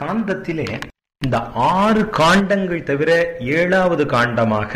ஸ்காந்தத்திலே இந்த ஆறு காண்டங்கள் தவிர ஏழாவது காண்டமாக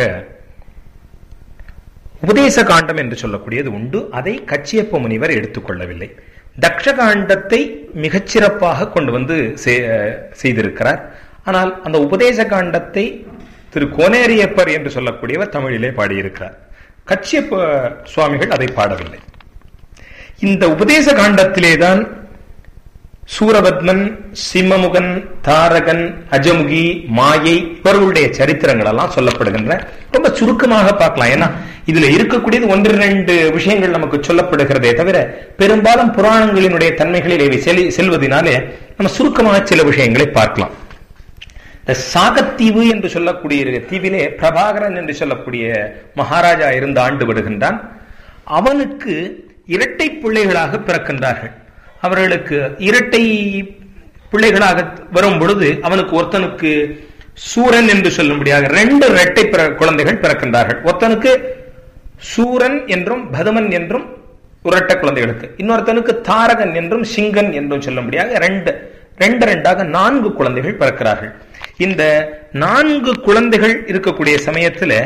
உபதேச காண்டம் என்று சொல்லக்கூடியது உண்டு அதை கச்சியப்ப முனிவர் எடுத்துக்கொள்ளவில்லை தக்ஷ காண்டத்தை மிகச்சிறப்பாக கொண்டு வந்து செய்திருக்கிறார் ஆனால் அந்த உபதேச காண்டத்தை திரு கோனேரியப்பர் என்று சொல்லக்கூடியவர் தமிழிலே பாடியிருக்கிறார் கச்சியப்ப சுவாமிகள் அதை பாடவில்லை இந்த உபதேச காண்டத்திலேதான் சூரபத்மன் சிம்மமுகன் தாரகன் அஜமுகி மாயை இவர்களுடைய சரித்திரங்கள் எல்லாம் சொல்லப்படுகின்றன ரொம்ப சுருக்கமாக பார்க்கலாம் ஏன்னா இதுல இருக்கக்கூடியது ஒன்று இரண்டு விஷயங்கள் நமக்கு சொல்லப்படுகிறதே தவிர பெரும்பாலும் புராணங்களினுடைய தன்மைகளில் இவை செல்வதனாலே நம்ம சுருக்கமாக சில விஷயங்களை பார்க்கலாம் இந்த சாகத்தீவு என்று சொல்லக்கூடிய தீவிலே பிரபாகரன் என்று சொல்லக்கூடிய மகாராஜா இருந்து ஆண்டு வருகின்றான் அவனுக்கு இரட்டை பிள்ளைகளாக பிறக்கின்றார்கள் அவர்களுக்கு இரட்டை பிள்ளைகளாக வரும் பொழுது அவனுக்கு ஒருத்தனுக்கு சூரன் என்று சொல்லும்படியாக ரெண்டு இரட்டை குழந்தைகள் பிறக்கின்றார்கள் ஒருத்தனுக்கு சூரன் என்றும் பதுமன் என்றும் உரட்ட குழந்தைகளுக்கு இன்னொருத்தனுக்கு தாரகன் என்றும் சிங்கன் என்றும் சொல்லும்படியாக ரெண்டு ரெண்டு ரெண்டாக நான்கு குழந்தைகள் பிறக்கிறார்கள் இந்த நான்கு குழந்தைகள் இருக்கக்கூடிய சமயத்தில்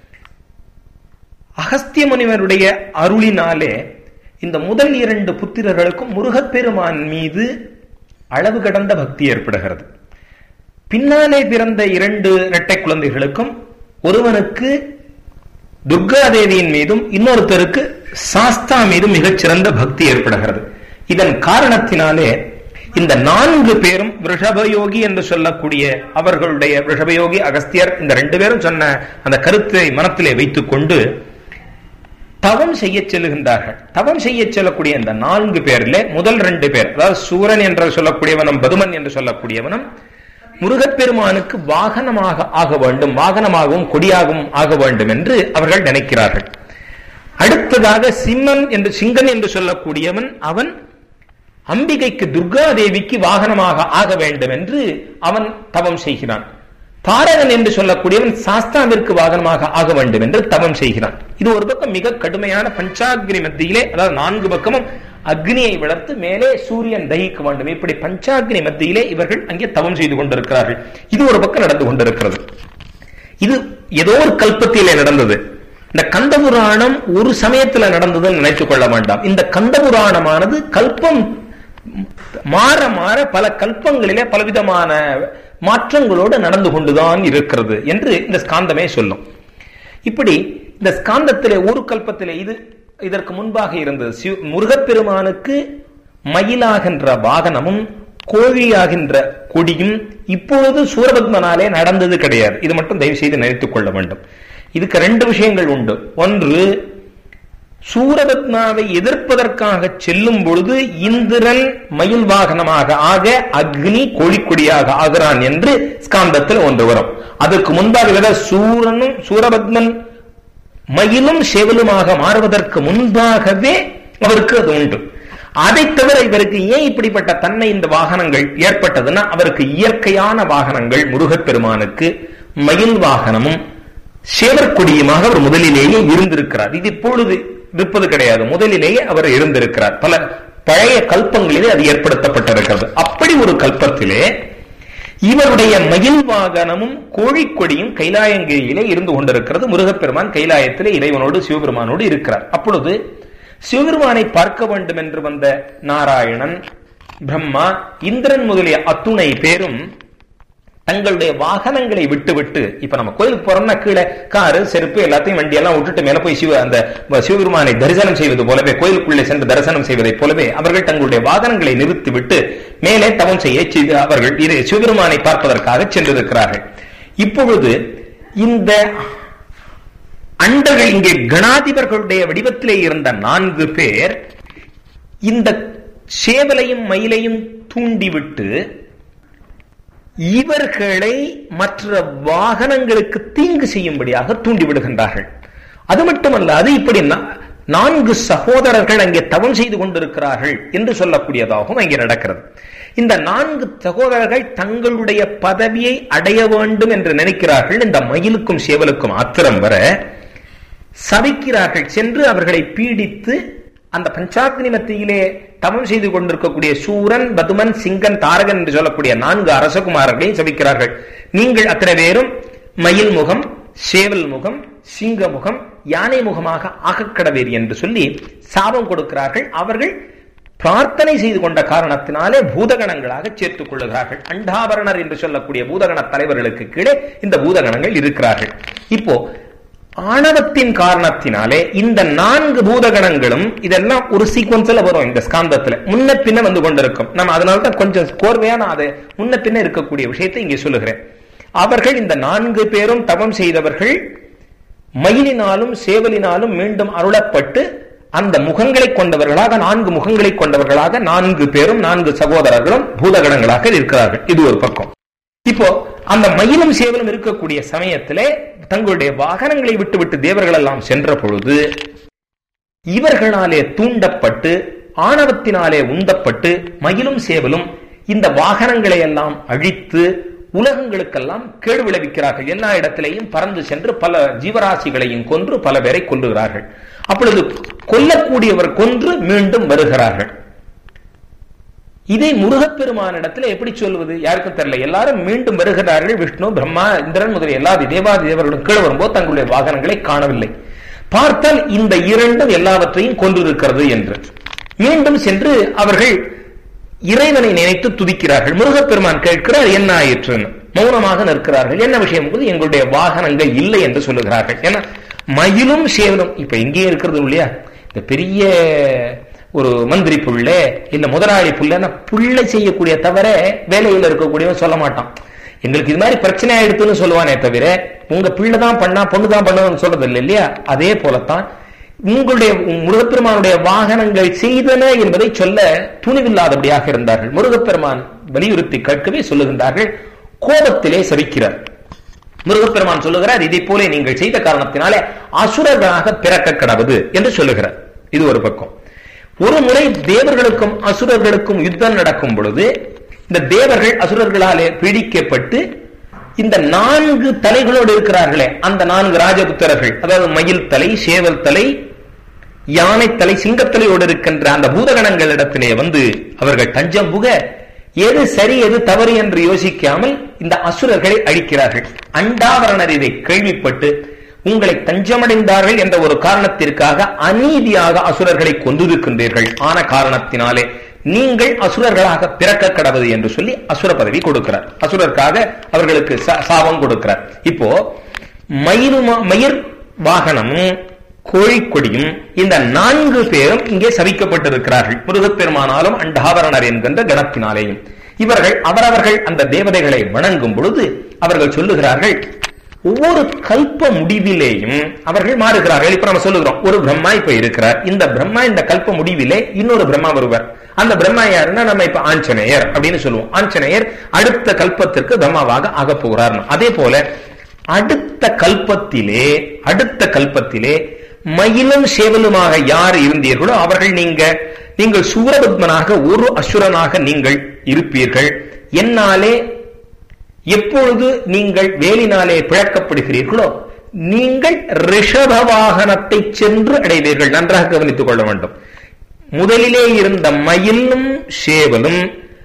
அகஸ்திய முனிவருடைய அருளினாலே இந்த முதல் இரண்டு புத்திரர்களுக்கும் முருகப்பெருமான் மீது அளவு கடந்த பக்தி ஏற்படுகிறது பின்னாலே பிறந்த இரண்டு இரட்டை குழந்தைகளுக்கும் ஒருவனுக்கு துர்காதேவியின் மீதும் இன்னொருத்தருக்கு சாஸ்தா மீதும் மிகச்சிறந்த பக்தி ஏற்படுகிறது இதன் காரணத்தினாலே இந்த நான்கு பேரும் ரிஷபயோகி என்று சொல்லக்கூடிய அவர்களுடைய ரிஷபயோகி அகஸ்தியர் இந்த ரெண்டு பேரும் சொன்ன அந்த கருத்தை மனத்திலே வைத்துக் கொண்டு தவம் செய்ய செல்லுகின்றார்கள் தவம் செய்ய செல்லக்கூடிய இந்த நான்கு பேர்ல முதல் ரெண்டு பேர் அதாவது சூரன் என்று சொல்லக்கூடியவனும் பதுமன் என்று சொல்லக்கூடியவனும் முருகப்பெருமானுக்கு வாகனமாக ஆக வேண்டும் வாகனமாகவும் கொடியாகவும் ஆக வேண்டும் என்று அவர்கள் நினைக்கிறார்கள் அடுத்ததாக சிம்மன் என்று சிங்கன் என்று சொல்லக்கூடியவன் அவன் அம்பிகைக்கு துர்கா தேவிக்கு வாகனமாக ஆக வேண்டும் என்று அவன் தவம் செய்கிறான் தாரகன் என்று சொல்லக்கூடியவன் சாஸ்தாவிற்கு வாகனமாக ஆக வேண்டும் என்று தவம் செய்கிறான் இது ஒரு பக்கம் மிக கடுமையான பஞ்சாக்னி மத்தியிலே அதாவது நான்கு பக்கமும் அக்னியை வளர்த்து மேலே சூரியன் தகிக்க வேண்டும் இப்படி பஞ்சாக்னி மத்தியிலே இவர்கள் அங்கே தவம் செய்து கொண்டிருக்கிறார்கள் இது ஒரு பக்கம் நடந்து கொண்டிருக்கிறது இது ஏதோ ஒரு கல்பத்திலே நடந்தது இந்த கந்த புராணம் ஒரு சமயத்துல நடந்ததுன்னு நினைத்துக் கொள்ள வேண்டாம் இந்த கந்த புராணமானது கல்பம் மாற மாற பல கல்பங்களிலே பலவிதமான மாற்றங்களோடு நடந்து கொண்டுதான் இருக்கிறது என்று இந்த ஸ்காந்தமே சொல்லும் இப்படி இந்த ஸ்காந்தத்திலே ஒரு கல்பத்திலே இது இதற்கு முன்பாக இருந்தது முருகப்பெருமானுக்கு மயிலாகின்ற வாகனமும் கோழியாகின்ற கொடியும் இப்பொழுது சூரபத்மனாலே நடந்தது கிடையாது இது மட்டும் தயவு செய்து நினைத்துக் கொள்ள வேண்டும் இதுக்கு ரெண்டு விஷயங்கள் உண்டு ஒன்று சூரபத்மாவை எதிர்ப்பதற்காக செல்லும் பொழுது இந்திரன் மயில் வாகனமாக ஆக அக்னி கோழிக்கொடியாக ஆகிறான் என்று ஸ்காந்தத்தில் ஒன்று வரும் அதற்கு முன்பாக சூரனும் சூரபத்மன் மயிலும் செவலுமாக மாறுவதற்கு முன்பாகவே அவருக்கு அது உண்டு அதை தவிர இவருக்கு ஏன் இப்படிப்பட்ட தன்மை இந்த வாகனங்கள் ஏற்பட்டதுன்னா அவருக்கு இயற்கையான வாகனங்கள் முருகப்பெருமானுக்கு மயில் வாகனமும் சேவற்கொடியுமாக அவர் முதலிலேயே இருந்திருக்கிறார் இது இப்பொழுது இருப்பது கிடையாது முதலிலேயே அவர் இருந்திருக்கிறார் பல பழைய கல்பங்களிலே அது ஏற்படுத்தப்பட்டிருக்கிறது அப்படி ஒரு கல்பத்திலே இவருடைய மயில் வாகனமும் கோழிக்கொடியும் கைலாயங்கிரியிலே இருந்து கொண்டிருக்கிறது முருகப்பெருமான் கைலாயத்திலே இறைவனோடு சிவபெருமானோடு இருக்கிறார் அப்பொழுது சிவபெருமானை பார்க்க வேண்டும் என்று வந்த நாராயணன் பிரம்மா இந்திரன் முதலிய அத்துணை பேரும் தங்களுடைய வாகனங்களை விட்டு விட்டு இப்ப நம்ம கோயிலுக்கு போறோம்னா கீழே காரு செருப்பு எல்லாத்தையும் வண்டி எல்லாம் விட்டுட்டு மேல போய் சிவ அந்த சிவபெருமானை தரிசனம் செய்வது போலவே கோயிலுக்குள்ளே சென்று தரிசனம் செய்வதைப் போலவே அவர்கள் தங்களுடைய வாகனங்களை நிறுத்தி விட்டு மேலே தவம் செய்ய செய்து அவர்கள் இது சிவபெருமானை பார்ப்பதற்காக சென்றிருக்கிறார்கள் இப்பொழுது இந்த அண்டர்கள் இங்கே கணாதிபர்களுடைய வடிவத்திலே இருந்த நான்கு பேர் இந்த சேவலையும் மயிலையும் தூண்டிவிட்டு இவர்களை மற்ற வாகனங்களுக்கு தீங்கு செய்யும்படியாக தூண்டிவிடுகின்றார்கள் அது மட்டுமல்ல அது இப்படி நான்கு சகோதரர்கள் அங்கே தவம் செய்து கொண்டிருக்கிறார்கள் என்று சொல்லக்கூடியதாகவும் அங்கே நடக்கிறது இந்த நான்கு சகோதரர்கள் தங்களுடைய பதவியை அடைய வேண்டும் என்று நினைக்கிறார்கள் இந்த மயிலுக்கும் சேவலுக்கும் ஆத்திரம் வர சபிக்கிறார்கள் சென்று அவர்களை பீடித்து அந்த பஞ்சாக்னி மத்தியிலே தவம் செய்து கொண்டிருக்கக்கூடிய சூரன் பதுமன் சிங்கன் தாரகன் என்று சொல்லக்கூடிய நான்கு அரசகுமாரர்களையும் சபிக்கிறார்கள் நீங்கள் அத்தனை பேரும் மயில் முகம் சேவல் முகம் சிங்க முகம் யானை முகமாக ஆகக்கடவேர் என்று சொல்லி சாபம் கொடுக்கிறார்கள் அவர்கள் பிரார்த்தனை செய்து கொண்ட காரணத்தினாலே பூதகணங்களாக சேர்த்துக் கொள்ளுகிறார்கள் அண்டாபரணர் என்று சொல்லக்கூடிய பூதகண தலைவர்களுக்கு கீழே இந்த பூதகணங்கள் இருக்கிறார்கள் இப்போ ஆணவத்தின் காரணத்தினாலே இந்த நான்கு பூதகணங்களும் இதெல்லாம் ஒரு சீக்வன்ஸ்ல வரும் இந்த ஸ்காந்தத்துல முன்ன பின்ன வந்து கொண்டிருக்கும் நம்ம அதனால்தான் கொஞ்சம் கோர்வையான அது முன்ன பின்ன இருக்கக்கூடிய விஷயத்தை இங்கே சொல்லுகிறேன் அவர்கள் இந்த நான்கு பேரும் தவம் செய்தவர்கள் மயிலினாலும் சேவலினாலும் மீண்டும் அருளப்பட்டு அந்த முகங்களை கொண்டவர்களாக நான்கு முகங்களை கொண்டவர்களாக நான்கு பேரும் நான்கு சகோதரர்களும் பூதகணங்களாக இருக்கிறார்கள் இது ஒரு பக்கம் இப்போ அந்த மயிலும் சேவலும் இருக்கக்கூடிய சமயத்திலே தங்களுடைய வாகனங்களை விட்டுவிட்டு தேவர்கள் எல்லாம் சென்ற பொழுது இவர்களாலே தூண்டப்பட்டு ஆணவத்தினாலே உந்தப்பட்டு மயிலும் சேவலும் இந்த வாகனங்களை எல்லாம் அழித்து உலகங்களுக்கெல்லாம் கேடு விளைவிக்கிறார்கள் எல்லா இடத்திலேயும் பறந்து சென்று பல ஜீவராசிகளையும் கொன்று பல பேரை கொல்லுகிறார்கள் அப்பொழுது கொல்லக்கூடியவர் கொன்று மீண்டும் வருகிறார்கள் இதை முருகப்பெருமானிடத்தில் எப்படி சொல்வது யாருக்கும் தெரியல எல்லாரும் மீண்டும் வருகிறார்கள் விஷ்ணு பிரம்மா இந்திரன் முதலிய எல்லா தேவாதி தேவர்களும் கீழே வரும்போது தங்களுடைய வாகனங்களை காணவில்லை பார்த்தால் இந்த இரண்டும் எல்லாவற்றையும் கொண்டிருக்கிறது என்று மீண்டும் சென்று அவர்கள் இறைவனை நினைத்து துதிக்கிறார்கள் முருகப்பெருமான் கேட்கிறார் என்ன ஆயிற்றுன்னு மௌனமாக நிற்கிறார்கள் என்ன விஷயம் என்பது எங்களுடைய வாகனங்கள் இல்லை என்று சொல்லுகிறார்கள் ஏன்னா மயிலும் சேவலும் இப்ப இங்கே இருக்கிறது இல்லையா இந்த பெரிய ஒரு மந்திரி புள்ள இல்ல முதலாளி புள்ளன்னா புள்ளை செய்யக்கூடிய தவிர வேலையில் இருக்கக்கூடியவன் சொல்ல மாட்டான் எங்களுக்கு இது மாதிரி பிரச்சனை ஆயிடுத்துன்னு சொல்லுவானே தவிர உங்க பிள்ளை தான் பண்ணா பொண்ணு தான் பண்ணணும்னு சொல்றது இல்லை இல்லையா அதே போலத்தான் உங்களுடைய முருகப்பெருமானுடைய வாகனங்கள் செய்தன என்பதை சொல்ல துணிவில்லாதபடியாக இருந்தார்கள் முருகப்பெருமான் வலியுறுத்தி கேட்கவே சொல்லுகின்றார்கள் கோபத்திலே சபிக்கிறார் முருகப்பெருமான் சொல்லுகிறார் இதை போல நீங்கள் செய்த காரணத்தினாலே அசுரர்களாக பிறக்க கிடவது என்று சொல்லுகிறார் இது ஒரு பக்கம் ஒரு முறை தேவர்களுக்கும் அசுரர்களுக்கும் யுத்தம் நடக்கும் பொழுது இந்த தேவர்கள் அசுரர்களாலே பீடிக்கப்பட்டு இந்த நான்கு தலைகளோடு இருக்கிறார்களே அந்த நான்கு ராஜபுத்திரர்கள் அதாவது மயில் தலை சேவல் தலை யானை தலை சிங்கத்தலையோடு இருக்கின்ற அந்த பூதகணங்களிடத்திலே வந்து அவர்கள் தஞ்சம் புக எது சரி எது தவறு என்று யோசிக்காமல் இந்த அசுரர்களை அழிக்கிறார்கள் அண்டாவரணர் இதை கேள்விப்பட்டு உங்களை தஞ்சமடைந்தார்கள் என்ற ஒரு காரணத்திற்காக அநீதியாக அசுரர்களை கொண்டிருக்கின்றீர்கள் ஆன காரணத்தினாலே நீங்கள் அசுரர்களாக பிறக்க கடவுது என்று சொல்லி அசுர பதவி கொடுக்கிறார் அசுரருக்காக அவர்களுக்கு சாபம் கொடுக்கிறார் இப்போ மயிலுமா மயிர் வாகனமும் கோழிக்கொடியும் இந்த நான்கு பேரும் இங்கே சபிக்கப்பட்டிருக்கிறார்கள் முருகப்பெருமானாலும் அண்டாவரணர் என்கின்ற கணத்தினாலேயும் இவர்கள் அவரவர்கள் அந்த தேவதைகளை வணங்கும் பொழுது அவர்கள் சொல்லுகிறார்கள் ஒவ்வொரு கல்ப முடிவிலேயும் அவர்கள் மாறுகிறார்கள் இப்ப நம்ம சொல்லுகிறோம் ஒரு பிரம்மா இப்ப இருக்கிறார் இந்த பிரம்மா இந்த கல்ப முடிவிலே இன்னொரு பிரம்மா வருவார் அந்த பிரம்மா யாருன்னா நம்ம இப்ப ஆஞ்சநேயர் அப்படின்னு சொல்லுவோம் ஆஞ்சநேயர் அடுத்த கல்பத்திற்கு பிரம்மாவாக ஆக போகிறார் அதே போல அடுத்த கல்பத்திலே அடுத்த கல்பத்திலே மயிலும் சேவலுமாக யார் இருந்தீர்களோ அவர்கள் நீங்க நீங்கள் சூரபத்மனாக ஒரு அசுரனாக நீங்கள் இருப்பீர்கள் என்னாலே எப்பொழுது நீங்கள் வேலினாலே பிழக்கப்படுகிறீர்களோ நீங்கள் ரிஷப வாகனத்தை சென்று அடைவீர்கள் நன்றாக கவனித்துக் கொள்ள வேண்டும் முதலிலே இருந்த மயிலும் சேவலும்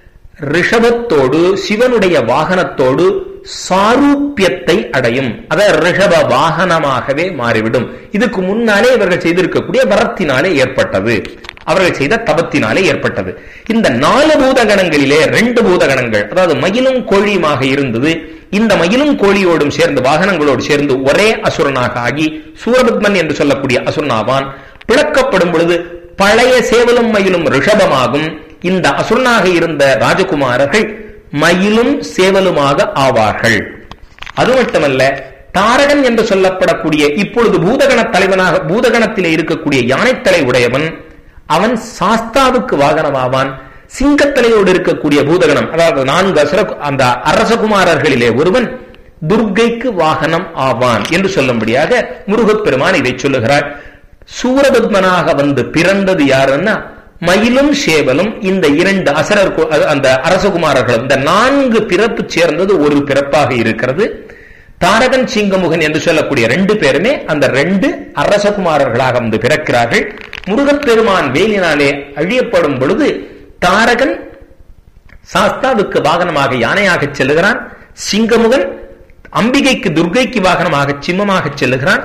ரிஷபத்தோடு சிவனுடைய வாகனத்தோடு சாரூப்பியத்தை அடையும் அத ரிஷப வாகனமாகவே மாறிவிடும் இதுக்கு முன்னாலே இவர்கள் செய்திருக்கக்கூடிய வரத்தினாலே ஏற்பட்டது அவர்கள் செய்த தபத்தினாலே ஏற்பட்டது இந்த நாலு பூதகணங்களிலே ரெண்டு பூதகணங்கள் அதாவது மயிலும் கோழியுமாக இருந்தது இந்த மயிலும் கோழியோடும் சேர்ந்து வாகனங்களோடு சேர்ந்து ஒரே அசுரனாக ஆகி சூரபத்மன் என்று சொல்லக்கூடிய அசுரனாவான் பிளக்கப்படும் பொழுது பழைய சேவலும் மயிலும் ரிஷபமாகும் இந்த அசுரனாக இருந்த ராஜகுமாரர்கள் மயிலும் சேவலுமாக ஆவார்கள் அது மட்டுமல்ல தாரகன் என்று சொல்லப்படக்கூடிய இப்பொழுது பூதகண தலைவனாக பூதகணத்திலே இருக்கக்கூடிய யானைத்தலை உடையவன் அவன் சாஸ்தாவுக்கு வாகனமாவான் சிங்கத்தலையோடு இருக்கக்கூடிய பூதகணம் அதாவது நான்கு அசுர அந்த அரசகுமாரர்களிலே ஒருவன் துர்கைக்கு வாகனம் ஆவான் என்று சொல்லும்படியாக முருகப்பெருமான் இதை சொல்லுகிறார் சூரபத்மனாக வந்து பிறந்தது யாருன்னா மயிலும் சேவலும் இந்த இரண்டு அசரர் அந்த அரசகுமாரர்களும் இந்த நான்கு பிறப்பு சேர்ந்தது ஒரு பிறப்பாக இருக்கிறது தாரகன் சிங்கமுகன் என்று சொல்லக்கூடிய ரெண்டு பேருமே அந்த ரெண்டு அரசகுமாரர்களாக வந்து பிறக்கிறார்கள் முருகப்பெருமான் வேலினாலே அழியப்படும் பொழுது தாரகன் சாஸ்தாவுக்கு வாகனமாக யானையாக செல்லுகிறான் சிங்கமுகன் அம்பிகைக்கு துர்கைக்கு வாகனமாக சிம்மமாக செல்லுகிறான்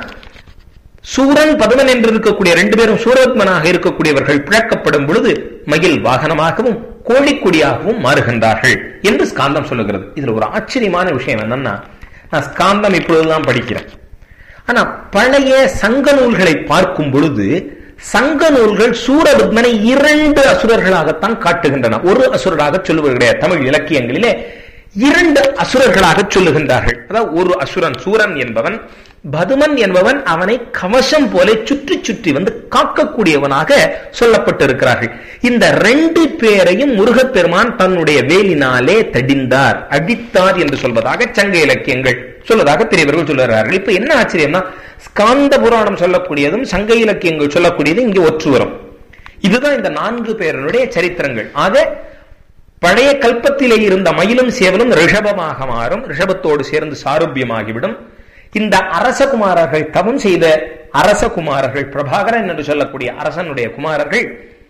சூரன் பதுமன் என்று இருக்கக்கூடிய ரெண்டு பேரும் சூரத்மனாக இருக்கக்கூடியவர்கள் பிழக்கப்படும் பொழுது மகிழ் வாகனமாகவும் கோழிக்கொடியாகவும் மாறுகின்றார்கள் என்று ஸ்காந்தம் சொல்லுகிறது இதுல ஒரு ஆச்சரியமான விஷயம் என்னன்னா நான் ஸ்காந்தம் இப்பொழுதுதான் படிக்கிறேன் ஆனா பழைய சங்க நூல்களை பார்க்கும் பொழுது சங்க நூல்கள் சூரபத்மனை இரண்டு அசுரர்களாகத்தான் காட்டுகின்றன ஒரு அசுரராக சொல்லுவது கிடையாது தமிழ் இலக்கியங்களிலே இரண்டு அசுரர்களாக சொல்லுகின்றார்கள் அதாவது ஒரு அசுரன் சூரன் என்பவன் பதுமன் என்பவன் அவனை கவசம் போல சுற்றி சுற்றி வந்து காக்கக்கூடியவனாக சொல்லப்பட்டிருக்கிறார்கள் இந்த ரெண்டு பேரையும் முருகப்பெருமான் தன்னுடைய வேலினாலே தடிந்தார் அடித்தார் என்று சொல்வதாக சங்க இலக்கியங்கள் சொல்வதாக பெரியவர்கள் சொல்லுகிறார்கள் இப்ப என்ன ஆச்சரியம்னா ஸ்காந்த புராணம் சொல்லக்கூடியதும் சங்க இலக்கியங்கள் சொல்லக்கூடியதும் இங்கே ஒற்று வரும் இதுதான் இந்த நான்கு பேரனுடைய சரித்திரங்கள் ஆக பழைய கல்பத்திலே இருந்த மயிலும் சேவலும் ரிஷபமாக மாறும் ரிஷபத்தோடு சேர்ந்து சாருபியமாகிவிடும் இந்த அரசகுமாரர்கள் தவம் செய்த அரசகுமாரர்கள் பிரபாகரன் என்று சொல்லக்கூடிய அரசனுடைய குமாரர்கள்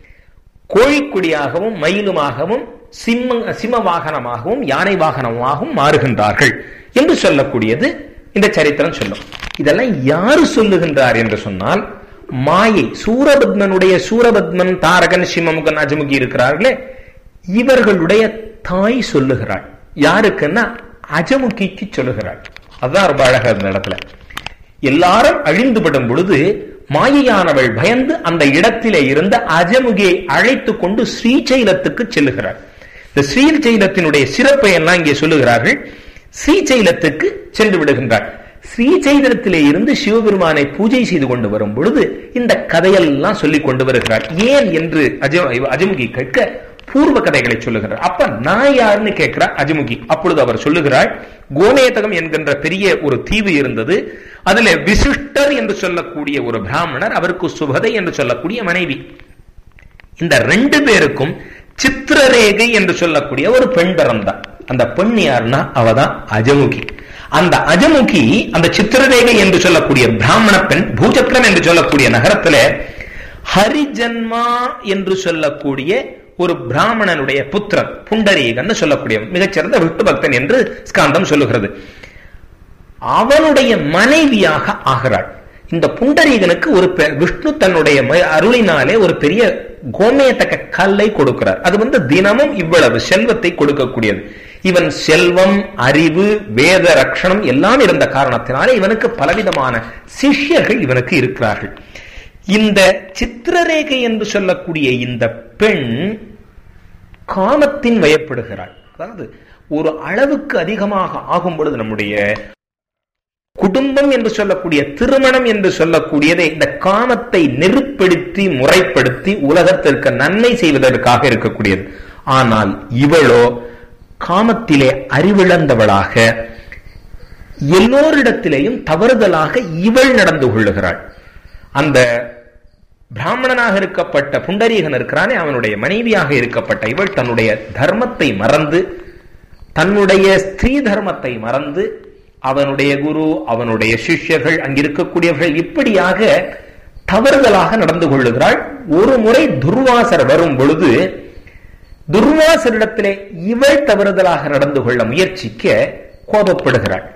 கோழிக்குடியாகவும் மயிலுமாகவும் சிம்ம சிம்ம வாகனமாகவும் யானை வாகனமாகவும் மாறுகின்றார்கள் என்று சொல்லக்கூடியது இந்த சரித்திரம் சொல்லும் இதெல்லாம் யாரு சொல்லுகின்றார் என்று சொன்னால் மாயை சூரபத்மனுடைய சூரபத்மன் தாரகன் சிம்மமுகன் அஜமுகி இருக்கிறார்களே இவர்களுடைய தாய் சொல்லுகிறாள் யாருக்குன்னா அஜமுகிக்கு சொல்லுகிறாள் அதுதான் ரொம்ப அழகா இந்த இடத்துல எல்லாரும் அழிந்துபடும் பொழுது மாயையானவள் பயந்து அந்த இடத்திலே இருந்த அஜமுகியை அழைத்து கொண்டு ஸ்ரீசைலத்துக்கு செல்லுகிறாள் இந்த ஸ்ரீசைலத்தினுடைய சிறப்பை எல்லாம் இங்கே சொல்லுகிறார்கள் ஸ்ரீசைலத்துக்கு சென்று விடுகின்றாள் ஸ்ரீசைலத்திலே இருந்து சிவபெருமானை பூஜை செய்து கொண்டு வரும் பொழுது இந்த கதையெல்லாம் சொல்லிக் கொண்டு வருகிறார் ஏன் என்று அஜ அஜமுகி கேட்க பூர்வ கதைகளை சொல்லுகிறார் அப்ப நான் யாருன்னு கேட்கிறார் அஜமுகி அப்பொழுது அவர் சொல்லுகிறார் கோமேதகம் என்கின்ற பெரிய ஒரு தீவு இருந்தது அதுல விசிஷ்டர் என்று சொல்லக்கூடிய ஒரு பிராமணர் அவருக்கு சுபதை என்று சொல்லக்கூடிய மனைவி இந்த ரெண்டு பேருக்கும் சித்திரரேகை என்று சொல்லக்கூடிய ஒரு பெண் பிறந்தார் அந்த பெண் யாருன்னா அவதான் அஜமுகி அந்த அஜமுகி அந்த சித்திரரேகை என்று சொல்லக்கூடிய பிராமண பெண் பூச்சக்கரம் என்று சொல்லக்கூடிய நகரத்துல ஹரிஜன்மா என்று சொல்லக்கூடிய ஒரு பிராமணனுடைய புத்திரன் புண்டரீகன் சொல்லக்கூடிய மிகச்சிறந்த விட்டு பக்தன் என்று ஸ்காந்தம் சொல்லுகிறது அவனுடைய மனைவியாக ஆகிறாள் இந்த புண்டரீகனுக்கு ஒரு விஷ்ணு தன்னுடைய அருளினாலே ஒரு பெரிய கோமேதக கல்லை கொடுக்கிறார் அது வந்து தினமும் இவ்வளவு செல்வத்தை கொடுக்கக்கூடியது இவன் செல்வம் அறிவு வேத ரட்சணம் எல்லாம் இருந்த காரணத்தினாலே இவனுக்கு பலவிதமான சிஷ்யர்கள் இவனுக்கு இருக்கிறார்கள் இந்த சித்திரரேகை என்று சொல்லக்கூடிய இந்த பெண் காமத்தின் வயப்படுகிறாள் அதாவது ஒரு அளவுக்கு அதிகமாக ஆகும் பொழுது நம்முடைய குடும்பம் என்று சொல்லக்கூடிய திருமணம் என்று சொல்லக்கூடியதை இந்த காமத்தை நெருப்படுத்தி முறைப்படுத்தி உலகத்திற்கு நன்மை செய்வதற்காக இருக்கக்கூடியது ஆனால் இவளோ காமத்திலே அறிவிழந்தவளாக எல்லோரிடத்திலேயும் தவறுதலாக இவள் நடந்து கொள்ளுகிறாள் அந்த பிராமணனாக இருக்கப்பட்ட புண்டரீகன் இருக்கிறானே அவனுடைய மனைவியாக இருக்கப்பட்ட இவள் தன்னுடைய தர்மத்தை மறந்து தன்னுடைய ஸ்திரீ தர்மத்தை மறந்து அவனுடைய குரு அவனுடைய சிஷ்யர்கள் அங்கிருக்கக்கூடியவர்கள் இப்படியாக தவறுதலாக நடந்து கொள்ளுகிறாள் ஒரு முறை துர்வாசர் வரும் பொழுது துர்வாசரிடத்திலே இவள் தவறுதலாக நடந்து கொள்ள முயற்சிக்க கோபப்படுகிறாள்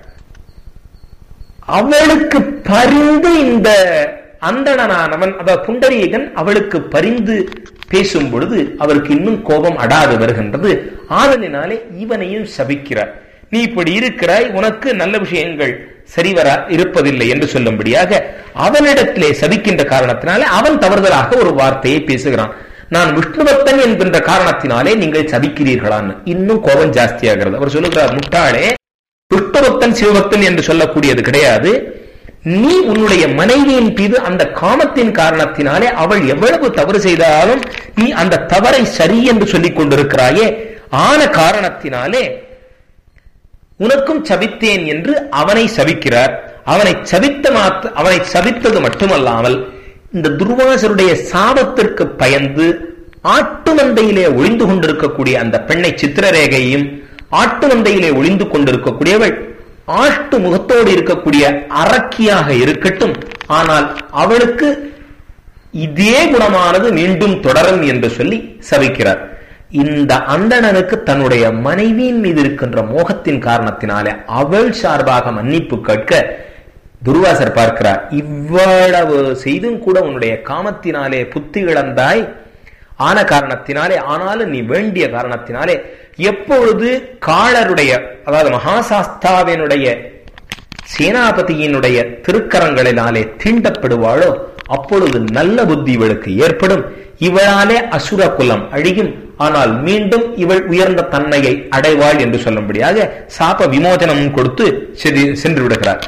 அவளுக்கு பரிந்து இந்த அந்தணனானவன் அதாவது புண்டரீகன் அவளுக்கு பரிந்து பேசும் பொழுது அவருக்கு இன்னும் கோபம் அடாது வருகின்றது ஆதலினாலே இவனையும் சபிக்கிறார் நீ இப்படி இருக்கிறாய் உனக்கு நல்ல விஷயங்கள் சரிவர இருப்பதில்லை என்று சொல்லும்படியாக அவனிடத்திலே சபிக்கின்ற காரணத்தினாலே அவன் தவறுதலாக ஒரு வார்த்தையை பேசுகிறான் நான் விஷ்ணுபக்தன் என்கின்ற காரணத்தினாலே நீங்கள் சபிக்கிறீர்களான்னு இன்னும் கோபம் ஜாஸ்தியாகிறது அவர் சொல்லுகிறார் முட்டாளே விஷ்ணுபக்தன் சிவபக்தன் என்று சொல்லக்கூடியது கிடையாது நீ உன்னுடைய மனைவியின் மீது அந்த காமத்தின் காரணத்தினாலே அவள் எவ்வளவு தவறு செய்தாலும் நீ அந்த தவறை சரி என்று சொல்லிக் கொண்டிருக்கிறாயே ஆன காரணத்தினாலே உனக்கும் சபித்தேன் என்று அவனை சபிக்கிறார் அவனை சபித்த மாத்த அவனை சபித்தது மட்டுமல்லாமல் இந்த துர்வாசருடைய சாபத்திற்கு பயந்து ஆட்டு மந்தையிலே ஒளிந்து கொண்டிருக்கக்கூடிய அந்த பெண்ணை சித்திரரேகையும் ஆட்டு மந்தையிலே ஒளிந்து கொண்டிருக்கக்கூடியவள் ஆஷ்டு முகத்தோடு இருக்கக்கூடிய அரக்கியாக இருக்கட்டும் ஆனால் அவளுக்கு இதே குணமானது மீண்டும் தொடரும் என்று சொல்லி சபிக்கிறார் இந்த அந்தணனுக்கு தன்னுடைய மனைவியின் மீது இருக்கின்ற மோகத்தின் காரணத்தினாலே அவள் சார்பாக மன்னிப்பு கேட்க துர்வாசர் பார்க்கிறார் இவ்வளவு செய்தும் கூட உன்னுடைய காமத்தினாலே புத்தி இழந்தாய் ஆன காரணத்தினாலே ஆனாலும் நீ வேண்டிய காரணத்தினாலே எப்பொழுது காளருடைய அதாவது மகாசாஸ்தாவினுடைய சேனாபதியினுடைய திருக்கரங்களினாலே தீண்டப்படுவாளோ அப்பொழுது நல்ல புத்தி இவளுக்கு ஏற்படும் இவளாலே அசுர குலம் அழியும் ஆனால் மீண்டும் இவள் உயர்ந்த தன்மையை அடைவாள் என்று சொல்லும்படியாக சாப விமோசனம் கொடுத்து சென்று விடுகிறார்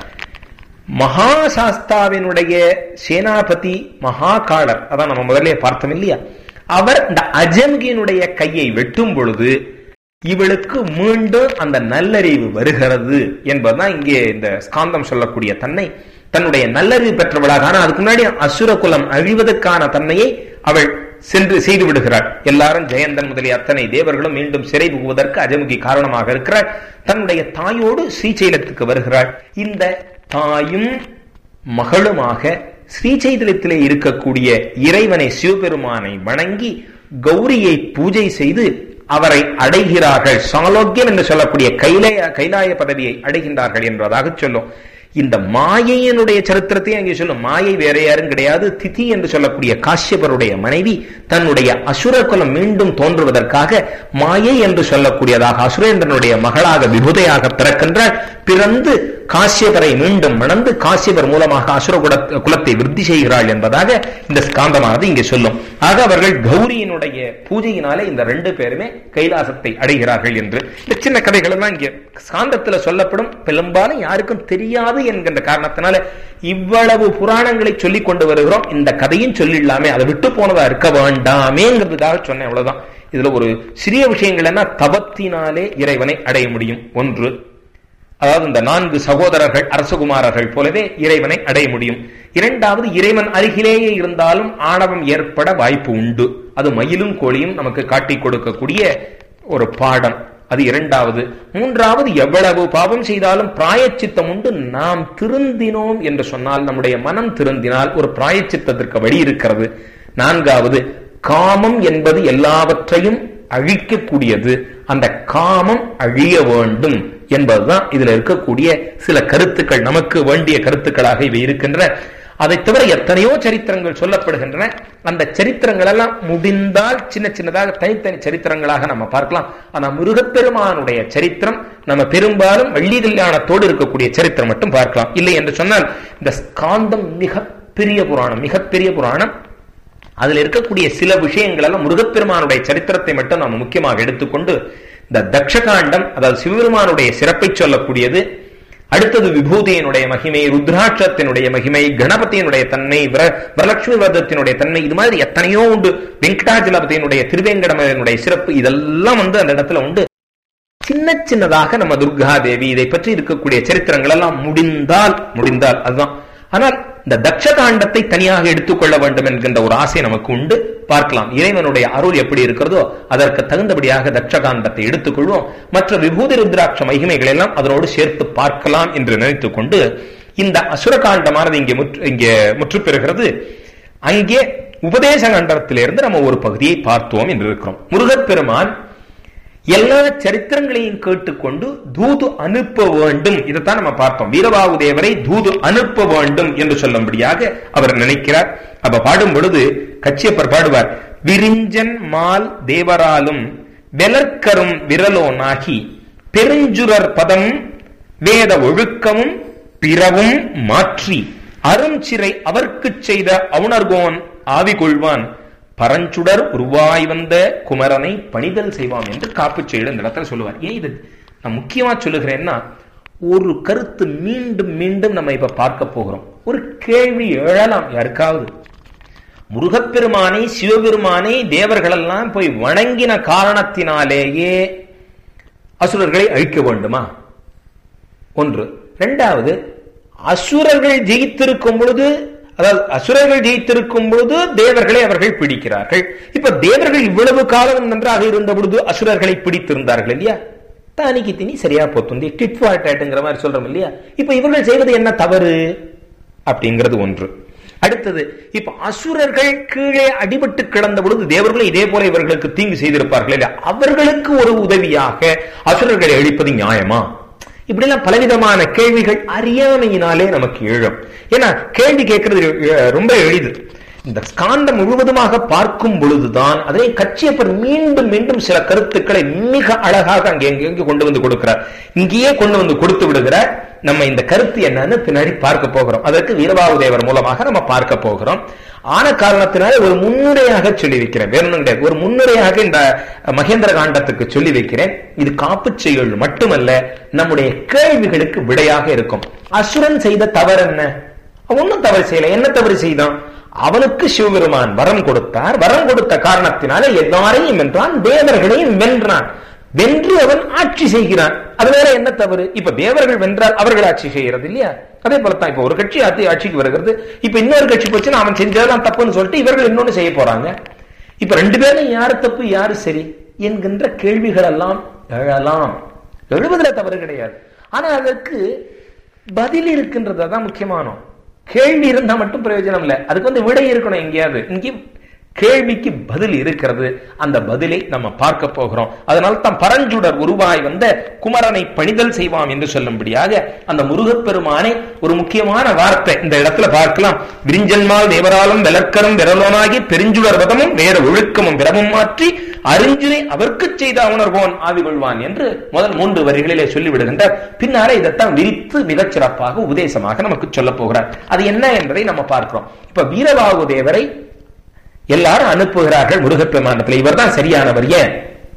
மகாசாஸ்தாவினுடைய சேனாபதி மகாகாளர் அதான் நம்ம முதல்ல பார்த்தோம் இல்லையா அவர் இந்த அஜம்கியினுடைய கையை வெட்டும் பொழுது இவளுக்கு மீண்டும் அந்த நல்லறிவு வருகிறது என்பதுதான் இங்கே இந்த ஸ்காந்தம் சொல்லக்கூடிய தன்னை தன்னுடைய நல்லறிவு பெற்றவளாக ஆனா அதுக்கு முன்னாடி அசுர குலம் அழிவதற்கான தன்மையை அவள் சென்று செய்து விடுகிறாள் எல்லாரும் ஜெயந்தன் முதலிய அத்தனை தேவர்களும் மீண்டும் சிறை புகுவதற்கு அஜமுகி காரணமாக இருக்கிறாள் தன்னுடைய தாயோடு ஸ்ரீசைலத்துக்கு வருகிறாள் இந்த தாயும் மகளுமாக ஸ்ரீசைதலத்திலே இருக்கக்கூடிய இறைவனை சிவபெருமானை வணங்கி கௌரியை பூஜை செய்து அவரை அடைகிறார்கள் சாலோக்கியம் என்று சொல்லக்கூடிய கைலாய கைலாய பதவியை அடைகின்றார்கள் என்பதாக சொல்லும் இந்த மாயையினுடைய சரித்திரத்தை அங்கே சொல்லும் மாயை வேற யாரும் கிடையாது திதி என்று சொல்லக்கூடிய காஷ்யபருடைய மனைவி தன்னுடைய அசுர குலம் மீண்டும் தோன்றுவதற்காக மாயை என்று சொல்லக்கூடியதாக அசுரேந்திரனுடைய மகளாக விபுதையாக பிறக்கின்றாள் பிறந்து காசியபரை மீண்டும் மணந்து காசியபர் மூலமாக அசுர குலத்தை விருத்தி செய்கிறாள் என்பதாக இந்த ஸ்காந்தமானது இங்கே சொல்லும் ஆக அவர்கள் கௌரியினுடைய பூஜையினாலே இந்த ரெண்டு பேருமே கைலாசத்தை அடைகிறார்கள் என்று இந்த சின்ன கதைகள் எல்லாம் இங்கே ஸ்காந்தத்துல சொல்லப்படும் பெரும்பாலும் யாருக்கும் தெரியாது என்கின்ற காரணத்தினால இவ்வளவு புராணங்களை சொல்லிக் கொண்டு வருகிறோம் இந்த கதையும் சொல்லிடலாமே அதை விட்டு போனதா இருக்க வேண்டாமேங்கிறதுக்காக சொன்னேன் அவ்வளவுதான் இதுல ஒரு சிறிய விஷயங்கள் என்ன தபத்தினாலே இறைவனை அடைய முடியும் ஒன்று அதாவது இந்த நான்கு சகோதரர்கள் அரசகுமாரர்கள் போலவே இறைவனை அடைய முடியும் இரண்டாவது இறைவன் அருகிலேயே இருந்தாலும் ஆணவம் ஏற்பட வாய்ப்பு உண்டு அது மயிலும் கோழியும் நமக்கு காட்டிக் கொடுக்கக்கூடிய ஒரு பாடம் அது இரண்டாவது மூன்றாவது எவ்வளவு பாவம் செய்தாலும் பிராயச்சித்தம் உண்டு நாம் திருந்தினோம் என்று சொன்னால் நம்முடைய மனம் திருந்தினால் ஒரு பிராயச்சித்தத்திற்கு வழி இருக்கிறது நான்காவது காமம் என்பது எல்லாவற்றையும் அழிக்கக்கூடியது அந்த காமம் அழிய வேண்டும் என்பதுதான் இதுல இருக்கக்கூடிய சில கருத்துக்கள் நமக்கு வேண்டிய கருத்துக்களாக இவை இருக்கின்றன அதை தவிர எத்தனையோ சரித்திரங்கள் சொல்லப்படுகின்றன அந்த சரித்திரங்கள் எல்லாம் முடிந்தால் சின்ன சின்னதாக தனித்தனி சரித்திரங்களாக நம்ம பார்க்கலாம் ஆனா முருகப்பெருமானுடைய சரித்திரம் நம்ம பெரும்பாலும் வள்ளி கல்யாணத்தோடு இருக்கக்கூடிய சரித்திரம் மட்டும் பார்க்கலாம் இல்லை என்று சொன்னால் இந்த ஸ்காந்தம் மிகப்பெரிய புராணம் மிகப்பெரிய புராணம் அதுல இருக்கக்கூடிய சில விஷயங்கள் எல்லாம் முருகப்பெருமானுடைய சரித்திரத்தை மட்டும் நாம் முக்கியமாக எடுத்துக்கொண்டு இந்த தக்ஷகாண்டம் அதாவது சிவபெருமானுடைய சிறப்பை சொல்லக்கூடியது அடுத்தது விபூதியினுடைய மகிமை ருத்ராட்சத்தினுடைய மகிமை கணபதியினுடைய தன்மை வரலட்சுமி வர்தத்தினுடைய தன்மை இது மாதிரி எத்தனையோ உண்டு வெங்கடாஜலபதியினுடைய திருவேங்கடமனுடைய சிறப்பு இதெல்லாம் வந்து அந்த இடத்துல உண்டு சின்ன சின்னதாக நம்ம துர்கா தேவி இதை பற்றி இருக்கக்கூடிய சரித்திரங்கள் எல்லாம் முடிந்தால் முடிந்தால் அதுதான் ஆனால் இந்த தட்சகாண்டத்தை தனியாக எடுத்துக்கொள்ள வேண்டும் என்கின்ற ஒரு ஆசை நமக்கு உண்டு பார்க்கலாம் இறைவனுடைய அருள் எப்படி இருக்கிறதோ அதற்கு தகுந்தபடியாக தட்சகாண்டத்தை எடுத்துக்கொள்வோம் மற்ற விபூதி ருத்ராட்ச மகிமைகள் எல்லாம் அதனோடு சேர்த்து பார்க்கலாம் என்று நினைத்துக் கொண்டு இந்த அசுரகாண்டமானது இங்கே முற்று இங்கே முற்று பெறுகிறது அங்கே உபதேச கண்டத்திலிருந்து நம்ம ஒரு பகுதியை பார்த்தோம் என்று இருக்கிறோம் முருகப்பெருமான் எல்லா சரித்திரங்களையும் கேட்டுக்கொண்டு தூது அனுப்ப வேண்டும் இதைத்தான் நம்ம பார்த்தோம் வீரபாகு தேவரை தூது அனுப்ப வேண்டும் என்று சொல்லும்படியாக அவர் நினைக்கிறார் அப்ப பாடும் பொழுது கச்சியப்பர் பாடுவார் விரிஞ்சன் மால் தேவராலும் வெலர்க்கரும் விரலோனாகி பெருஞ்சுரர் பதம் வேத ஒழுக்கமும் பிறவும் மாற்றி அருஞ்சிறை அவர்க்குச் செய்த அவுணர்கோன் ஆவி கொள்வான் பரஞ்சுடர் உருவாய் வந்த குமரனை பணிதல் செய்வான் என்று காப்பு செய்து இந்த இடத்துல சொல்லுவார் ஏன் இது நான் முக்கியமா சொல்லுகிறேன்னா ஒரு கருத்து மீண்டும் மீண்டும் நம்ம இப்ப பார்க்க போகிறோம் ஒரு கேள்வி எழலாம் யாருக்காவது முருகப்பெருமானை சிவபெருமானை தேவர்களெல்லாம் போய் வணங்கின காரணத்தினாலேயே அசுரர்களை அழிக்க வேண்டுமா ஒன்று இரண்டாவது அசுரர்கள் ஜெயித்திருக்கும் பொழுது அதாவது அசுரர்கள் ஜெயித்திருக்கும் பொழுது தேவர்களை அவர்கள் பிடிக்கிறார்கள் இப்ப தேவர்கள் இவ்வளவு காலம் நன்றாக இருந்த பொழுது அசுரர்களை பிடித்திருந்தார்கள் இல்லையா தானிக்கு திணி சரியா போத்துந்தி டிட் ஃபார் டேட்டுங்கிற மாதிரி சொல்றோம் இல்லையா இப்ப இவர்கள் செய்வது என்ன தவறு அப்படிங்கிறது ஒன்று அடுத்தது இப்ப அசுரர்கள் கீழே அடிபட்டு கிடந்த பொழுது தேவர்களும் இதே போல இவர்களுக்கு தீங்கு செய்திருப்பார்கள் இல்லையா அவர்களுக்கு ஒரு உதவியாக அசுரர்களை அழிப்பது நியாயமா இப்படிலாம் பலவிதமான கேள்விகள் அறியாமையினாலே நமக்கு எழும் ஏன்னா கேள்வி கேட்கறது எ- ரொம்ப எளிது இந்த ஸ்காண்டம் முழுவதுமாக பார்க்கும் பொழுதுதான் அதனை கட்சியப்பர் மீண்டும் மீண்டும் சில கருத்துக்களை மிக அழகாக அங்கே எங்கே கொண்டு வந்து கொடுக்கிறார் இங்கேயே கொண்டு வந்து கொடுத்து விடுகிறார் நம்ம இந்த கருத்து என்னன்னு பின்னாடி பார்க்க போகிறோம் அதற்கு வீரபாகு தேவர் மூலமாக நம்ம பார்க்க போகிறோம் ஆன காரணத்தினால ஒரு முன்னுரையாக சொல்லி வைக்கிறேன் வேற ஒண்ணும் கிடையாது ஒரு முன்னுரையாக இந்த மகேந்திர காண்டத்துக்கு சொல்லி வைக்கிறேன் இது காப்புச் செயல் மட்டுமல்ல நம்முடைய கேள்விகளுக்கு விடையாக இருக்கும் அசுரன் செய்த தவறு என்ன அவன் ஒன்னும் தவறு செய்யல என்ன தவறு செய்தான் அவனுக்கு சிவபெருமான் வரம் கொடுத்தார் வரம் கொடுத்த காரணத்தினால எல்லாரையும் வென்றான் தேவர்களையும் வென்றான் வென்று அவன் ஆட்சி செய்கிறான் அது வேற என்ன தவறு இப்ப தேவர்கள் வென்றால் அவர்கள் ஆட்சி செய்யறது இல்லையா அதே போலத்தான் இப்ப ஒரு கட்சி ஆட்சி ஆட்சிக்கு வருகிறது இப்ப இன்னொரு கட்சி போச்சுன்னா அவன் செஞ்சதெல்லாம் தப்புன்னு சொல்லிட்டு இவர்கள் இன்னொன்னு செய்ய போறாங்க இப்ப ரெண்டு பேரும் யாரு தப்பு யாரு சரி என்கின்ற கேள்விகள் எல்லாம் எழலாம் எழுவதுல தவறு கிடையாது ஆனா அதற்கு பதில் இருக்கின்றது அதான் முக்கியமானோம் கேள்வி இருந்தா மட்டும் பிரயோஜனம் இல்ல அதுக்கு வந்து விடை இருக்கணும் எங்கேயாவது இங்கே கேள்விக்கு பதில் இருக்கிறது அந்த பதிலை நம்ம பார்க்க போகிறோம் அதனால தான் பரஞ்சுடர் உருவாய் வந்த குமரனை பணிதல் செய்வாம் என்று சொல்லும்படியாக அந்த முருகப்பெருமானை ஒரு முக்கியமான வார்த்தை இந்த இடத்துல பார்க்கலாம் விரிஞ்சன்மால் தேவராலும் விளக்கரும் விரலோனாகி பெருஞ்சுடர் வதமும் வேற ஒழுக்கமும் விரமும் மாற்றி அறிஞ்சினை அவர்க்கு செய்த உணர்வோன் ஆவி கொள்வான் என்று முதல் மூன்று வரிகளிலே சொல்லிவிடுகின்றார் பின்னாலே இதைத்தான் விரித்து மிகச் சிறப்பாக உபதேசமாக நமக்கு சொல்ல போகிறார் அது என்ன என்பதை நம்ம பார்க்கிறோம் இப்ப வீரபாகு தேவரை எல்லாரும் அனுப்புகிறார்கள் முருகப்பெருமானத்தில் இவர் தான் சரியானவர் ஏன்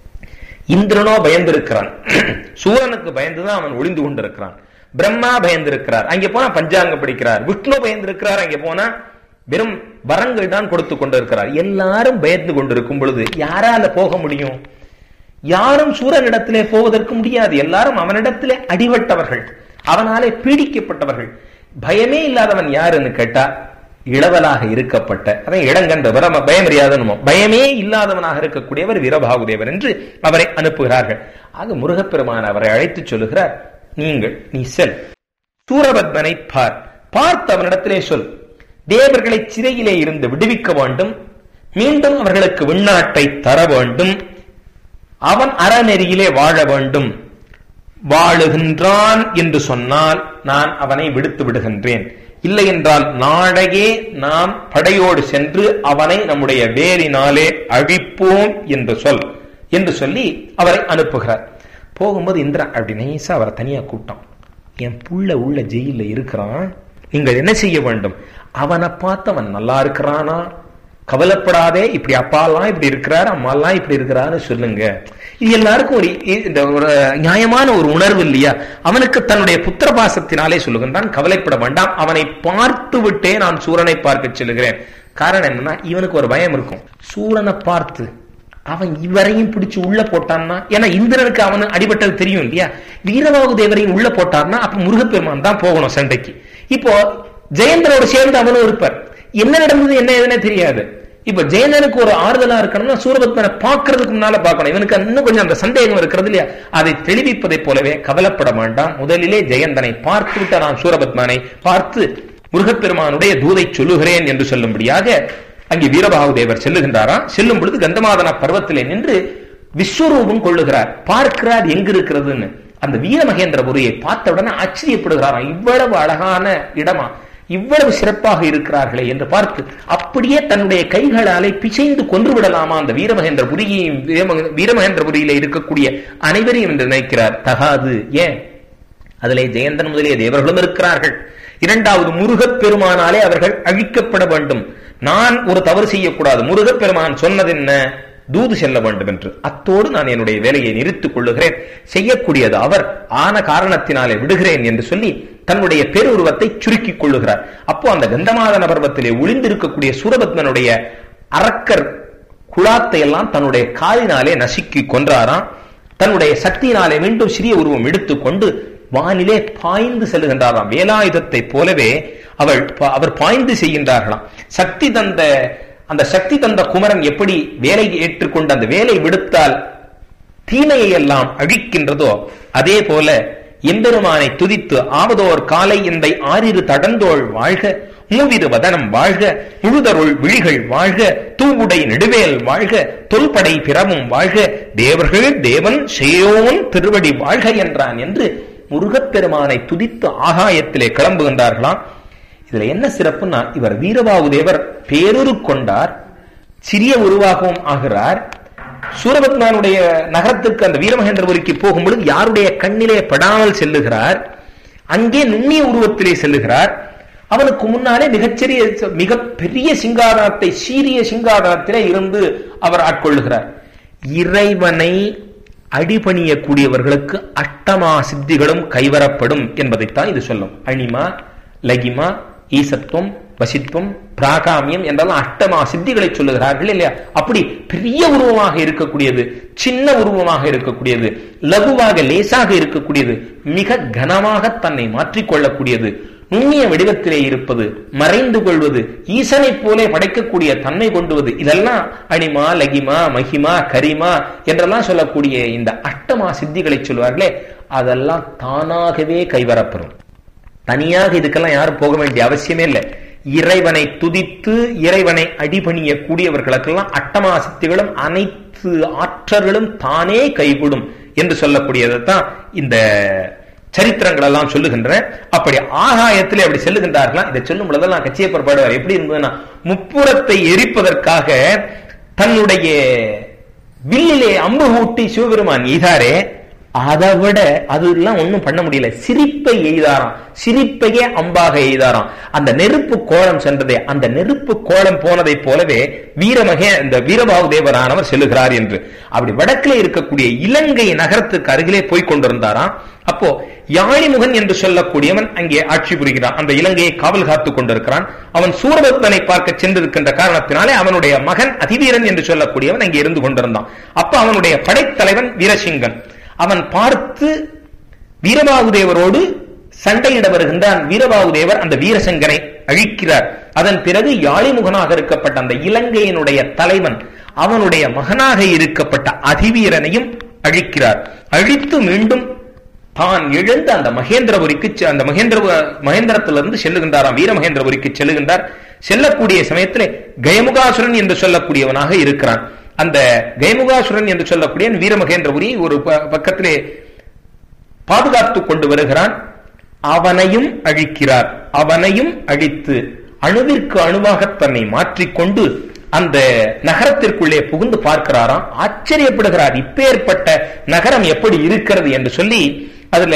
இந்திரனோ பயந்திருக்கிறான் சூரனுக்கு பயந்துதான் அவன் ஒளிந்து கொண்டிருக்கிறான் பிரம்மா பயந்திருக்கிறார் அங்கே போனா பஞ்சாங்கம் படிக்கிறார் விஷ்ணு பயந்திருக்கிறார் அங்கே போனா வெறும் வரங்கள் தான் கொடுத்து கொண்டிருக்கிறார் எல்லாரும் பயந்து கொண்டிருக்கும் பொழுது யாரால போக முடியும் யாரும் சூரனிடத்திலே போவதற்கு முடியாது எல்லாரும் அவனிடத்திலே அடிபட்டவர்கள் அவனாலே பீடிக்கப்பட்டவர்கள் பயமே இல்லாதவன் யாருன்னு கேட்டா இளவலாக இருக்கப்பட்ட அதான் இடங்கண்ட பிரம பயமறியாதனுமோ பயமே இல்லாதவனாக இருக்கக்கூடியவர் வீரபாகுதேவர் என்று அவரை அனுப்புகிறார்கள் ஆக முருகப்பெருமான் அவரை அழைத்து சொல்லுகிறார் நீங்கள் நீ செல் சூரபத்மனை பார் பார்த்து அவனிடத்திலே சொல் தேவர்களை சிறையிலே இருந்து விடுவிக்க வேண்டும் மீண்டும் அவர்களுக்கு விண்ணாட்டை தர வேண்டும் அவன் அறநெறியிலே வாழ வேண்டும் வாழுகின்றான் என்று சொன்னால் நான் அவனை விடுத்து விடுகின்றேன் இல்லை என்றால் நாளையே நாம் படையோடு சென்று அவனை நம்முடைய வேரினாலே அழிப்போம் என்று சொல் என்று சொல்லி அவரை அனுப்புகிறார் போகும்போது இந்திரா அப்படி நைசா அவரை தனியா கூட்டம் என் புள்ள உள்ள ஜெயில இருக்கிறான் நீங்கள் என்ன செய்ய வேண்டும் அவனை பார்த்து அவன் நல்லா இருக்கிறானா கவலைப்படாதே இப்படி அப்பாலாம் இப்படி இருக்கிறார் அம்மாலாம் இப்படி இருக்கிறான்னு சொல்லுங்க இது எல்லாருக்கும் ஒரு இந்த ஒரு நியாயமான ஒரு உணர்வு இல்லையா அவனுக்கு தன்னுடைய புத்திர பாசத்தினாலே சொல்லுகின்றான் கவலைப்பட வேண்டாம் அவனை பார்த்து விட்டே நான் சூரனை பார்க்க சொல்லுகிறேன் காரணம் என்னன்னா இவனுக்கு ஒரு பயம் இருக்கும் சூரனை பார்த்து அவன் இவரையும் பிடிச்சு உள்ள போட்டான்னா ஏன்னா இந்திரனுக்கு அவனு அடிபட்டது தெரியும் இல்லையா வீரபாகு தேவரையும் உள்ள போட்டான்னா அப்ப முருகப்பெருமான் தான் போகணும் சண்டைக்கு இப்போ ஜெயந்தரோடு சேர்ந்து அவனும் இருப்பார் என்ன நடந்தது என்ன ஏதுன்னே தெரியாது இப்ப ஜெயந்தனுக்கு ஒரு ஆறுதலா இருக்கணும்னா சூரபத்மனை பார்க்கறதுக்கு முன்னால பார்க்கணும் இவனுக்கு இன்னும் கொஞ்சம் அந்த சந்தேகம் இருக்கிறது இல்லையா அதை தெளிவிப்பதை போலவே கவலைப்பட வேண்டாம் முதலிலே ஜெயந்தனை பார்த்து விட்ட நான் சூரபத்மனை பார்த்து முருகப்பெருமானுடைய தூதை சொல்லுகிறேன் என்று சொல்லும்படியாக அங்கே வீரபாகு தேவர் செல்லுகின்றாராம் செல்லும் பொழுது கந்தமாதன பர்வத்திலே நின்று விஸ்வரூபம் கொள்ளுகிறார் பார்க்கிறார் எங்க இருக்கிறதுன்னு அந்த வீரமகேந்திரபுரியை பார்த்த உடனே ஆச்சரியப்படுகிறாராம் இவ்வளவு அழகான இடமா இவ்வளவு சிறப்பாக இருக்கிறார்களே என்று பார்த்து அப்படியே தன்னுடைய கைகளாலே பிசைந்து கொன்று விடலாமா அந்த வீரமகேந்திரபுரியையும் வீரமகேந்திரபுரியில இருக்கக்கூடிய அனைவரையும் என்று நினைக்கிறார் தகாது ஏன் அதிலே ஜெயந்தன் முதலிய தேவர்களும் இருக்கிறார்கள் இரண்டாவது முருகப் பெருமானாலே அவர்கள் அழிக்கப்பட வேண்டும் நான் ஒரு தவறு செய்யக்கூடாது முருகப் பெருமான் சொன்னது என்ன தூது செல்ல வேண்டும் என்று அத்தோடு நான் என்னுடைய வேலையை நிறுத்திக் கொள்ளுகிறேன் செய்யக்கூடியது அவர் ஆன காரணத்தினாலே விடுகிறேன் என்று சொல்லி தன்னுடைய பேருருவத்தை சுருக்கிக் கொள்ளுகிறார் அப்போ அந்த கந்தமாதன பர்வத்திலே ஒளிந்திருக்கக்கூடிய சூரபத்மனுடைய அரக்கர் குழாத்தை எல்லாம் தன்னுடைய காலினாலே நசுக்கி கொன்றாராம் தன்னுடைய சக்தியினாலே மீண்டும் சிறிய உருவம் எடுத்துக்கொண்டு வானிலே பாய்ந்து செல்லுகின்றாராம் வேலாயுதத்தை போலவே அவள் அவர் பாய்ந்து செய்கின்றார்களாம் சக்தி தந்த அந்த சக்தி தந்த குமரன் எப்படி வேலை ஏற்றுக்கொண்டு அந்த வேலை விடுத்தால் தீமையை எல்லாம் அழிக்கின்றதோ அதே போல எம்பெருமானை துதித்து ஆவதோர் காலை இந்த ஆறிரு தடந்தோள் வாழ்க மூவிரு வதனம் வாழ்க முழுதருள் விழிகள் வாழ்க தூவுடை நெடுவேல் வாழ்க தொல்படை பிறவும் வாழ்க தேவர்கள் தேவன் சேயோன் திருவடி வாழ்க என்றான் என்று முருகப்பெருமானை துதித்து ஆகாயத்திலே கிளம்புகின்றார்களாம் இதுல என்ன சிறப்புன்னா இவர் வீரபாகு தேவர் பேரொரு கொண்டார் சிறிய உருவாகவும் ஆகிறார் சூரபத்மனுடைய நகரத்துக்கு அந்த வீரமகேந்திரபுரிக்கு போகும்பொழுது யாருடைய கண்ணிலே படாமல் செல்லுகிறார் அங்கே நுண்ணிய உருவத்திலே செல்லுகிறார் அவனுக்கு முன்னாலே மிகச்சிறிய மிக பெரிய சிங்காதனத்தை சீரிய சிங்காதனத்திலே இருந்து அவர் ஆட்கொள்ளுகிறார் இறைவனை அடிபணியக்கூடியவர்களுக்கு அஷ்டமா சித்திகளும் கைவரப்படும் என்பதைத்தான் இது சொல்லும் அணிமா லகிமா ஈசத்துவம் வசித்துவம் பிராகாமியம் என்றெல்லாம் அஷ்டமா சித்திகளை சொல்லுகிறார்கள் இல்லையா அப்படி பெரிய உருவமாக இருக்கக்கூடியது சின்ன உருவமாக இருக்கக்கூடியது லகுவாக லேசாக இருக்கக்கூடியது மிக கனமாக தன்னை மாற்றிக்கொள்ளக்கூடியது நுண்ணிய வடிவத்திலே இருப்பது மறைந்து கொள்வது ஈசனை போலே படைக்கக்கூடிய தன்மை கொண்டுவது இதெல்லாம் அனிமா லகிமா மகிமா கரிமா என்றெல்லாம் சொல்லக்கூடிய இந்த அஷ்டமா சித்திகளை சொல்வார்களே அதெல்லாம் தானாகவே கைவரப்பெறும் தனியாக இதுக்கெல்லாம் யாரும் போக வேண்டிய அவசியமே இல்லை இறைவனை துதித்து இறைவனை அடிபணிய கூடியவர்களுக்கெல்லாம் அட்டமா சித்திகளும் அனைத்து ஆற்றல்களும் தானே கைகூடும் என்று சொல்லக்கூடியதான் இந்த சரித்திரங்கள் எல்லாம் சொல்லுகின்றன அப்படி ஆகாயத்தில் அப்படி செல்லுகின்றார்களாம் இதை சொல்லும் பொழுதெல்லாம் கச்சியப்பர் பாடுவார் எப்படி இருந்ததுன்னா முப்புறத்தை எரிப்பதற்காக தன்னுடைய வில்லிலே அம்பு ஊட்டி சிவபெருமான் எய்தாரே அதை விட அதெல்லாம் ஒன்றும் பண்ண முடியல சிரிப்பை எய்தாராம் சிரிப்பையே அம்பாக எய்தாராம் அந்த நெருப்பு கோலம் சென்றதே அந்த நெருப்பு கோலம் போனதை போலவே வீரமகே இந்த வீரபாகு தேவரானவர் செல்லுகிறார் என்று அப்படி வடக்கிலே இருக்கக்கூடிய இலங்கை நகரத்துக்கு அருகிலே போய் கொண்டிருந்தாராம் அப்போ யாழிமுகன் என்று சொல்லக்கூடியவன் அங்கே ஆட்சி புரிகிறான் அந்த இலங்கையை காவல் காத்துக் கொண்டிருக்கிறான் அவன் சூரபத்மனை பார்க்க சென்றிருக்கின்ற காரணத்தினாலே அவனுடைய மகன் அதிவீரன் என்று சொல்லக்கூடியவன் அங்கே இருந்து கொண்டிருந்தான் அப்ப அவனுடைய படைத்தலைவன் வீரசிங்கன் அவன் பார்த்து வீரபாகுதேவரோடு சண்டையிட வருகின்றான் வீரபாகுதேவர் அந்த வீரசங்கனை அழிக்கிறார் அதன் பிறகு யாழிமுகனாக இருக்கப்பட்ட அந்த இலங்கையினுடைய தலைவன் அவனுடைய மகனாக இருக்கப்பட்ட அதிவீரனையும் அழிக்கிறார் அழித்து மீண்டும் தான் எழுந்து அந்த மகேந்திரபுரிக்கு அந்த மகேந்திர மகேந்திரத்திலிருந்து செல்லுகின்றாராம் வீரமகேந்திரபுரிக்கு செல்லுகின்றார் செல்லக்கூடிய சமயத்திலே கயமுகாசுரன் என்று சொல்லக்கூடியவனாக இருக்கிறான் அந்த கயமுகாசுரன் என்று சொல்லக்கூடிய வீரமகேந்திரபுரி ஒரு பக்கத்திலே பாதுகாத்து கொண்டு வருகிறான் அவனையும் அழிக்கிறார் அவனையும் அழித்து அணுவிற்கு அணுவாக தன்னை மாற்றிக்கொண்டு அந்த நகரத்திற்குள்ளே புகுந்து பார்க்கிறாராம் ஆச்சரியப்படுகிறார் இப்பேற்பட்ட நகரம் எப்படி இருக்கிறது என்று சொல்லி அதுல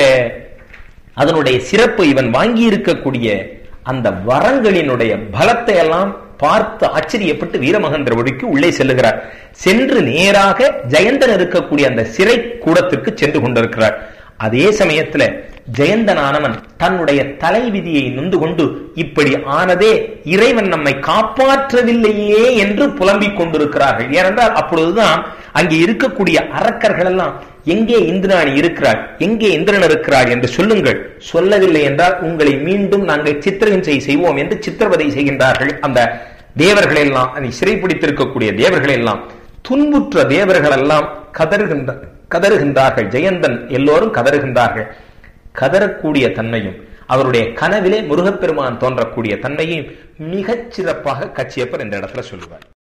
அதனுடைய சிறப்பு இவன் வாங்கி இருக்கக்கூடிய அந்த வரங்களினுடைய பலத்தை எல்லாம் பார்த்து ஆச்சரியப்பட்டு வீரமகேந்திரபுரிக்கு உள்ளே செல்லுகிறார் சென்று நேராக ஜெயந்தன் இருக்கக்கூடிய அந்த சிறை கூடத்திற்கு சென்று கொண்டிருக்கிறார் அதே சமயத்துல ஜெயந்தனானவன் தன்னுடைய தலை விதியை நொந்து கொண்டு இப்படி ஆனதே இறைவன் நம்மை காப்பாற்றவில்லையே என்று புலம்பிக் கொண்டிருக்கிறார்கள் ஏனென்றால் அப்பொழுதுதான் அங்கே இருக்கக்கூடிய அரக்கர்கள் எல்லாம் எங்கே இந்திராணி இருக்கிறாள் எங்கே இந்திரன் இருக்கிறாள் என்று சொல்லுங்கள் சொல்லவில்லை என்றால் உங்களை மீண்டும் நாங்கள் சித்திரகிஞ்சை செய்வோம் என்று சித்திரவதை செய்கின்றார்கள் அந்த தேவர்கள் எல்லாம் அதை சிறைப்பிடித்திருக்கக்கூடிய தேவர்கள் எல்லாம் துன்புற்ற தேவர்கள் எல்லாம் கதறுகின்ற கதறுகின்றார்கள் ஜெயந்தன் எல்லோரும் கதறுகின்றார்கள் கதறக்கூடிய தன்மையும் அவருடைய கனவிலே முருகப்பெருமான் தோன்றக்கூடிய தன்மையும் மிகச் சிறப்பாக கச்சியப்பர் இந்த இடத்துல சொல்லுவார்